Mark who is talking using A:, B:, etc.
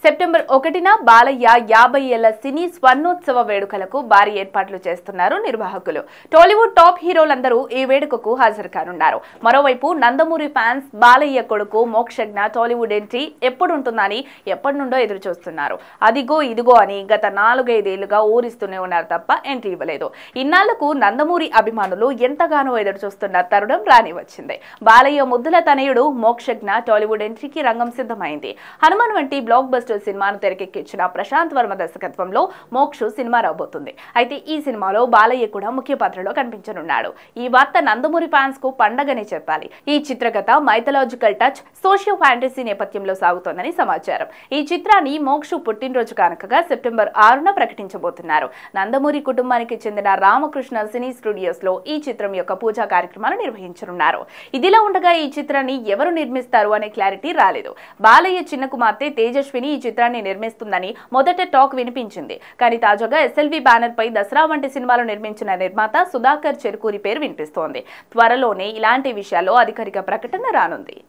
A: September ఒకటిన బాలయ్య యాభై ఏళ్ల సినీ స్వర్ణోత్సవ వేడుకలకు భారీ ఏర్పాట్లు చేస్తున్నారు నిర్వాహకులు టాలీవుడ్ టాప్ హీరోలందరూ ఈ వేడుకకు హాజరు కానున్నారు మరోవైపు నందమూరి ఫ్యాన్స్ బాలయ్య కొడుకు మోక్షజ్ఞ టాలీవుడ్ ఎంట్రీ ఎప్పుడుంటుందని ఎప్పటి నుండో ఎదురు చూస్తున్నారు అదిగో ఇదిగో అని గత నాలుగైదేళ్లుగా ఊరిస్తూనే ఉన్నారు తప్ప ఎంట్రీ ఇవ్వలేదు ఇన్నాళ్లకు నందమూరి అభిమానులు ఎంతగానో ఎదురు చూస్తున్న తరుణం రాని వచ్చింది బాలయ్య ముద్దుల తనయుడు మోక్షజ్ఞ టాలీవుడ్ ఎంట్రీకి రంగం సిద్ధమైంది హనుమాన్ వంటి బ్లాక్ బస్టర్ సినిమాను తెరకెక్కించిన ప్రశాంత్ వర్మ దర్శకత్వంలో మోక్షు సినిమా రాబోతుంది అయితే ఈ సినిమాలో బాలయ్య కూడా ముఖ్య పాత్రలో కనిపించనున్నాడు ఈ వార్త నందమూరి ఫ్యాన్స్ కు పండగనే చెప్పాలి ఈ చిత్రకథ మైథలాజికల్ టచ్ సోషియో ఫ్యాంటసీ నేపథ్యంలో సాగుతోందని సమాచారం ఈ చిత్రాన్ని మోక్షు పుట్టినరోజు కానుకగా సెప్టెంబర్ ఆరున ప్రకటించబోతున్నారు నందమూరి కుటుంబానికి చెందిన రామకృష్ణ సినీ స్టూడియోస్ లో ఈ చిత్రం యొక్క పూజా కార్యక్రమాలు నిర్వహించనున్నారు ఇదిలా ఉండగా ఈ చిత్రాన్ని ఎవరు నిర్మిస్తారు అనే క్లారిటీ రాలేదు బాలయ్య చిన్న కుమార్తె తేజస్విని ఈ చిత్రాన్ని నిర్మిస్తుందని మొదట టాక్ వినిపించింది కానీ తాజాగా ఎస్ఎల్వి బ్యానర్ పై దసరా వంటి సినిమాలు నిర్మించిన నిర్మాత సుధాకర్ చెరుకూరి పేరు వినిపిస్తోంది త్వరలోనే ఇలాంటి విషయాల్లో అధికారిక ప్రకటన రానుంది